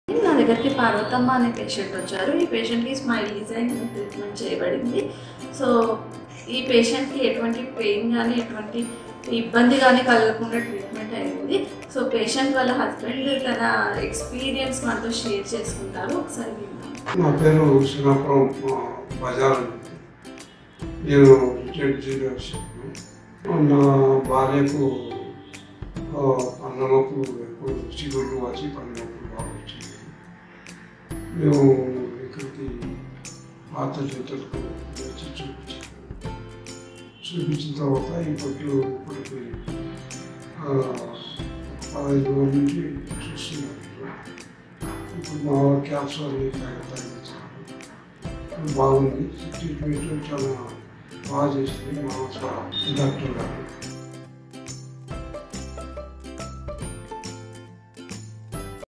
నా దగ్గరికి పార్వతమ్మ అనే పేషెంట్ వచ్చారు ఈ పేషెంట్కి స్మైల్ డిజైన్ ట్రీట్మెంట్ చేయబడింది సో ఈ పేషెంట్కి ఎటువంటి పెయిన్ కానీ ఎటువంటి ఇబ్బంది కానీ కలగకుండా ట్రీట్మెంట్ అయింది సో పేషెంట్ వాళ్ళ హస్బెండ్ తన ఎక్స్పీరియన్స్ మనతో షేర్ చేసుకుంటారు ఒకసారి విందాం నా పేరు శ్రీనాపురం ఆ, బజార్ అండి. నేను రిటైర్డ్ జీవితాను నా భార్యకు ఆ, పన్నమకు ఎక్కువ చిగుళ్ళు వచ్చి పన్నమకు బాగా వచ్చింది మేము ఇక్కడికి పాత జంతువులకు వచ్చి చూపించాము చూపించిన తర్వాత ఇప్పట్లో ఇప్పటికి ఆ, పదహైదు రోజుల నుంచి చూస్తున్నాను ఇప్పుడు మా క్యాప్స్ అన్ని తగ్గించారు బాగుంది ట్రీట్మెంట్ చాలా బాగా చేసింది మా డాక్టర్ గారు